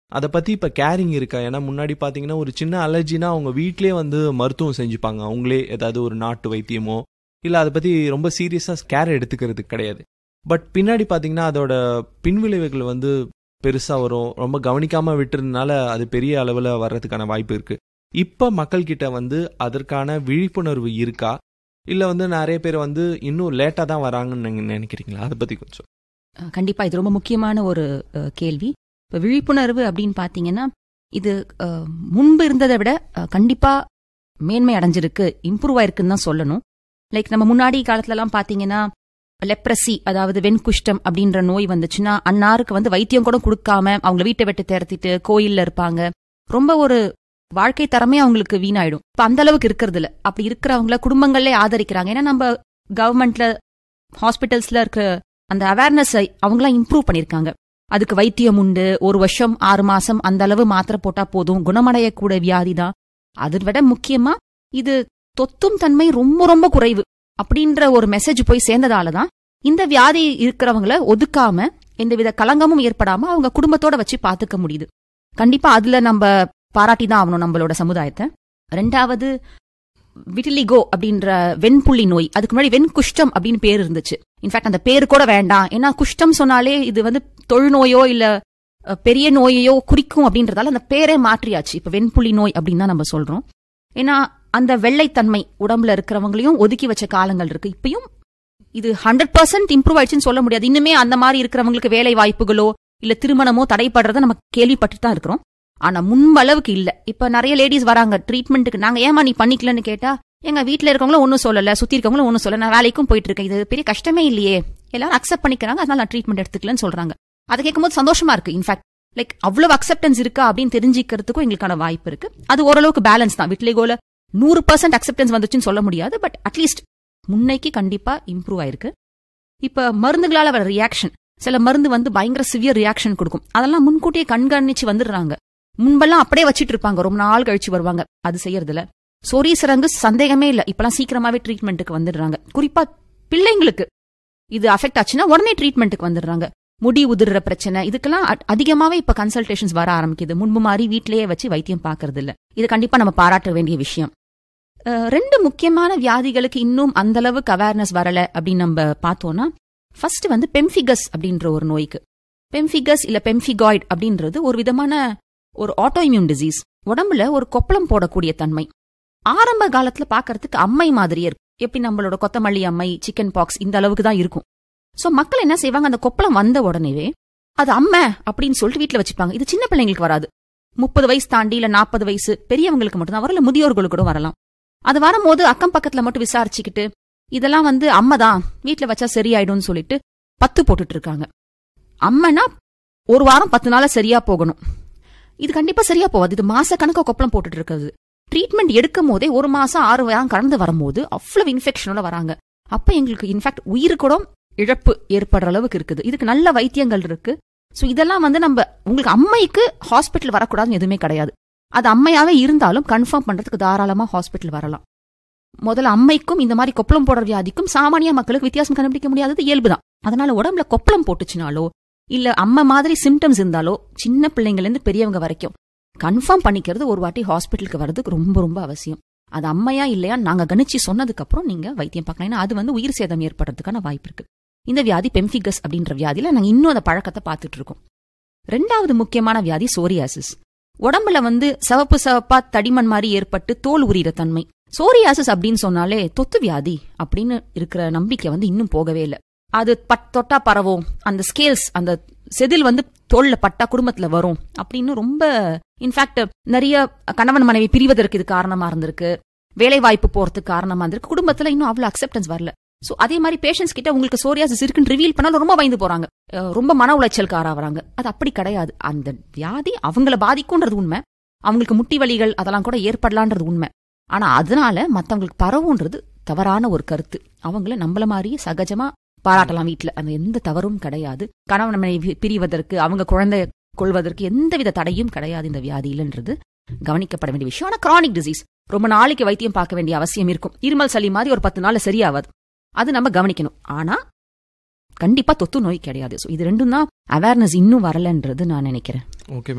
அதை பற்றி இப்போ கேரிங் இருக்கா ஏன்னா முன்னாடி பார்த்தீங்கன்னா ஒரு சின்ன அலர்ஜினா அவங்க வீட்டிலே வந்து மருத்துவம் செஞ்சுப்பாங்க அவங்களே ஏதாவது ஒரு நாட்டு வைத்தியமோ இல்லை அதை பற்றி ரொம்ப சீரியஸாக கேர் எடுத்துக்கிறது கிடையாது பட் பின்னாடி பார்த்தீங்கன்னா அதோட பின்விளைவுகள் வந்து பெருசாக வரும் ரொம்ப கவனிக்காமல் விட்டுறதுனால அது பெரிய அளவில் வர்றதுக்கான வாய்ப்பு இருக்குது இப்போ மக்கள்கிட்ட வந்து அதற்கான விழிப்புணர்வு இருக்கா இல்லை வந்து நிறைய பேர் வந்து இன்னும் லேட்டாக தான் வராங்கன்னு நீங்கள் நினைக்கிறீங்களா அதை பற்றி கொஞ்சம் அஹ் கண்டிப்பா இது ரொம்ப முக்கியமான ஒரு அஹ், கேள்வி இப்ப விழிப்புணர்வு அப்படின்னு பாத்தீங்கன்னா இது அஹ், முன்பு இருந்ததை விட அஹ், கண்டிப்பா மேன்மை அடைஞ்சிருக்கு இம்ப்ரூவ் ஆயிருக்குன்னு தான் சொல்லணும் லைக் நம்ம முன்னாடி காலத்துல எல்லாம் பாத்தீங்கன்னா லெப்ரசி அதாவது வெண்குஷ்டம் அப்படின்ற நோய் வந்துச்சுன்னா அன்னாருக்கு வந்து வைத்தியம் கூட கொடுக்காம அவங்க வீட்டை விட்டு திரத்திட்டு கோயில்ல இருப்பாங்க ரொம்ப ஒரு வாழ்க்கை தரமே அவங்களுக்கு வீணாயிடும் இப்ப அந்த அளவுக்கு இருக்கிறது இல்ல அப்படி இருக்கிறவங்கள குடும்பங்களே ஆதரிக்கிறாங்க ஏன்னா நம்ம கவர்மெண்ட்ல ஹாஸ்பிட்டல்ஸ்ல இருக்கிற அந்த அவேர்னஸ் அவங்களாம் இம்ப்ரூவ் பண்ணிருக்காங்க அதுக்கு வைத்தியம் உண்டு ஒரு வருஷம் ஆறு மாசம் அந்த அளவு மாத்திரை போட்டா போதும் குணமடையக்கூட வியாதி தான் அதை விட முக்கியமா இது தொத்தும் தன்மை ரொம்ப ரொம்ப குறைவு அப்படின்ற ஒரு மெசேஜ் போய் சேர்ந்ததால தான் இந்த வியாதி இருக்கிறவங்கள ஒதுக்காம எந்தவித கலங்கமும் ஏற்படாம அவங்க குடும்பத்தோட வச்சு பாத்துக்க முடியுது கண்டிப்பா அதுல நம்ம பாராட்டி தான் ஆகணும் நம்மளோட சமுதாயத்தை ரெண்டாவது விட்டிலிகோ அப்படின்ற வெண்புள்ளி நோய் அதுக்கு முன்னாடி வெண்குஷ்டம் அப்படின்னு பேர் இருந்துச்சு இன்ஃபேக்ட் அந்த பேரு கூட வேண்டாம் ஏன்னா குஷ்டம் சொன்னாலே இது வந்து தொழுநோயோ இல்ல அஹ், பெரிய நோயையோ குறிக்கும் அப்படின்றதால அந்த பேரே மாற்றியாச்சு இப்ப வெண்புள்ளி நோய் அப்படின்னு தான் நம்ம சொல்றோம் ஏன்னா அந்த வெள்ளைத்தன்மை உடம்புல இருக்கிறவங்களையும் ஒதுக்கி வச்ச காலங்கள் இருக்கு இப்பயும் இது ஹண்ட்ரட் பர்சன்ட் இம்ப்ரூவ் ஆயிடுச்சுன்னு சொல்ல முடியாது இன்னுமே அந்த மாதிரி இருக்கிறவங்களுக்கு வேலை வாய்ப்புகளோ இல்ல திருமணமோ தடைப்படுறத நம்ம கேள்விப்பட்டு தான் இருக்கிறோம் ஆனா முன்பளவுக்கு இல்ல இப்ப நிறைய லேடிஸ் வராங்க ட்ரீட்மெண்ட்டுக்கு நாங்க ஏமா நீ பண்ணிக்கலன்னு கேட்டா எங்க வீட்ல இருக்கவங்களும் ஒன்னும் சொல்லல சுத்தி இருக்கவங்களும் ஒன்னும் சொல்லல நான் வேலைக்கும் போயிட்டு இருக்கேன் இது பெரிய கஷ்டமே இல்லையே எல்லாரும் அக்செப்ட் பண்ணிக்கிறாங்க அதனால நான் ட்ரீட்மெண்ட் எடுத்துக்கலன்னு சொல்றாங்க அதை கேட்கும்போது சந்தோஷமா இருக்கு இன்ஃபேக்ட் லைக் அவ்வளவு அக்செப்டன்ஸ் இருக்கா அப்படின்னு தெரிஞ்சுக்கிறதுக்கும் எங்களுக்கான வாய்ப்பு இருக்கு அது ஓரளவுக்கு பேலன்ஸ் தான் விட்லிகோல நூறு பர்சன்ட் அக்செப்டன்ஸ் வந்துச்சுன்னு சொல்ல முடியாது பட் அட்லீஸ்ட் முன்னைக்கு கண்டிப்பா இம்ப்ரூவ் ஆயிருக்கு இப்ப மருந்துகளால வர ரியாக்ஷன் சில மருந்து வந்து பயங்கர சிவியர் ரியாக்ஷன் கொடுக்கும் அதெல்லாம் முன்கூட்டியே கண்காணிச்சு வந்துடுறாங்க முன்பெல்லாம் அப்படியே வச்சிட்டு இருப்பாங்க ரொம்ப நாள் கழிச்சு வருவாங்க அது செய்யறதுல சொறி சிறங்கு சந்தேகமே இல்ல இப்பெல்லாம் சீக்கிரமாவே ட்ரீட்மெண்ட்டுக்கு வந்துடுறாங்க குறிப்பா பிள்ளைங்களுக்கு இது அஃபெக்ட் ஆச்சுன்னா உடனே ட்ரீட்மெண்ட்டுக்கு வந்துடுறாங்க முடி உதிர்ற பிரச்சனை இதுக்கெல்லாம் அ- அதிகமாவே இப்ப கன்சல்டேஷன்ஸ் வர ஆரம்பிக்குது முன்பு மாதிரி வீட்லயே வச்சு வைத்தியம் பார்க்கறது இல்ல இது கண்டிப்பா நம்ம பாராட்ட வேண்டிய விஷயம் அஹ், ரெண்டு முக்கியமான வியாதிகளுக்கு இன்னும் அந்த அளவுக்கு அவேர்னஸ் வரல அப்படின்னு நம்ம பார்த்தோம்னா ஃபர்ஸ்ட் வந்து பெம்ஃபிகஸ் அப்படின்ற ஒரு நோய்க்கு பெம்ஃபிகஸ் இல்ல பெம்ஃபிகாய்டு அப்படின்றது ஒரு விதமான ஒரு ஆட்டோஇம்யூன் டிசீஸ் உடம்புல ஒரு கொப்பளம் போடக்கூடிய தன்மை ஆரம்ப காலத்துல பார்க்கறதுக்கு அம்மை மாதிரியே இருக்கும் எப்படி நம்மளோட கொத்தமல்லி அம்மை சிக்கன் பாக்ஸ் இந்த அளவுக்கு தான் இருக்கும் சோ மக்கள் என்ன செய்வாங்க அந்த கொப்பளம் வந்த உடனேவே அது அம்மை அப்படின்னு சொல்லிட்டு வீட்ல வச்சுப்பாங்க இது சின்ன பிள்ளைங்களுக்கு வராது முப்பது வயசு தாண்டி இல்ல நாற்பது வயசு பெரியவங்களுக்கு மட்டும்தான் வரல முதியோர்களுக்கு கூட வரலாம் அது வரும்போது அக்கம் பக்கத்துல மட்டும் விசாரிச்சுக்கிட்டு இதெல்லாம் வந்து அம்மைதான் வீட்ல வச்சா சரியாயிடும்னு சொல்லிட்டு பத்து போட்டுட்டு இருக்காங்க அம்மைனா ஒரு வாரம் பத்து நாளா சரியா போகணும் இது கண்டிப்பா சரியா போகாது இது மாச கணக்கா கொப்பளம் போட்டுட்டு இருக்கிறது ட்ரீட்மெண்ட் எடுக்கும் போதே ஒரு மாசம் ஆறு வாரம் கடந்து வரும்போது அவ்வளவு இன்ஃபெக்ஷனோட வராங்க அப்ப எங்களுக்கு இன்ஃபேக்ட் உயிர் கூட இழப்பு ஏற்படுற அளவுக்கு இருக்குது இதுக்கு நல்ல வைத்தியங்கள் இருக்கு சோ இதெல்லாம் வந்து நம்ம உங்களுக்கு அம்மைக்கு ஹாஸ்பிட்டல் வரக்கூடாதுன்னு எதுவுமே கிடையாது அது அம்மையாவே இருந்தாலும் கன்ஃபார்ம் பண்றதுக்கு தாராளமா ஹாஸ்பிட்டல் வரலாம் முதல்ல அம்மைக்கும் இந்த மாதிரி கொப்பளம் போடுற வியாதிக்கும் சாமானிய மக்களுக்கு வித்தியாசம் கண்டுபிடிக்க முடியாதது இயல்புதான் அதனால உடம்புல கொப்பளம் போட்டுச்சுனாலோ இல்ல அம்மை மாதிரி சிம்டம்ஸ் இருந்தாலோ சின்ன பிள்ளைங்கள்ல இருந்து பெரியவங்க வரைக்கும் கன்ஃபார்ம் பண்ணிக்கிறது ஒரு வாட்டி ஹாஸ்பிட்டலுக்கு வர்றதுக்கு ரொம்ப ரொம்ப அவசியம் அது அம்மையா இல்லையா நாங்க கணிச்சு சொன்னதுக்கு அப்புறம் நீங்க வைத்தியம் பார்க்கலாம் ஏன்னா அது வந்து உயிர் சேதம் ஏற்படுறதுக்கான வாய்ப்பு இருக்கு இந்த வியாதி பெம்ஃபிகஸ் அப்படின்ற வியாதியில நாங்க இன்னும் அந்த பழக்கத்தை பார்த்துட்டு இருக்கோம் ரெண்டாவது முக்கியமான வியாதி சோரியாசிஸ் உடம்புல வந்து சிவப்பு சிவப்பா தடிமன் மாதிரி ஏற்பட்டு தோல் உரியிற தன்மை சோரியாசிஸ் அப்படின்னு சொன்னாலே தொத்து வியாதி அப்படின்னு இருக்கிற நம்பிக்கை வந்து இன்னும் போகவே இல்லை அது பட் தொட்டா பரவும் அந்த ஸ்கேல்ஸ் அந்த செதில் வந்து தோல்ல பட்டா குடும்பத்துல வரும் அப்படின்னு ரொம்ப இன்ஃபேக்ட் நிறைய கணவன் மனைவி பிரிவதற்கு இது காரணமா இருந்திருக்கு வேலை வாய்ப்பு போறதுக்கு காரணமா இருந்திருக்கு குடும்பத்துல இன்னும் அவ்வளவு அக்செப்டன்ஸ் வரல சோ அதே மாதிரி பேஷண்ட்ஸ் கிட்ட உங்களுக்கு சோரியாசிஸ் இருக்குன்னு ரிவீல் பண்ணாலும் ரொம்ப பயந்து போறாங்க அஹ் ரொம்ப மன உளைச்சலுக்கு ஆறாவறாங்க அது அப்படி கிடையாது அந்த வியாதி அவங்கள பாதிக்கும்ன்றது உண்மை அவங்களுக்கு முட்டி வலிகள் அதெல்லாம் கூட ஏற்படலான்றது உண்மை ஆனா அதனால மத்தவங்களுக்கு பரவுன்றது தவறான ஒரு கருத்து அவங்கள நம்மள மாதிரியே சகஜமா பாராட்டலாம் வீட்ல அந்த எந்த தவறும் கிடையாது கணவன் மனைவி பிரிவதற்கு அவங்க குழந்தை கொள்வதற்கு எந்தவித தடையும் கிடையாது இந்த வியாதியிலன்றது கவனிக்கப்பட வேண்டிய விஷயம் ஆனா கிரானிக் டிசீஸ் ரொம்ப நாளைக்கு வைத்தியம் பார்க்க வேண்டிய அவசியம் இருக்கும் இருமல் சளி மாதிரி ஒரு பத்து நாள்ல சரியாவாது அது நம்ம கவனிக்கணும் ஆனா கண்டிப்பா தொத்து நோய் கிடையாது So இது ரெண்டும் தான் அவேர்னஸ் இன்னும் வரலன்றது நான் நினைக்கிறேன் ஓகே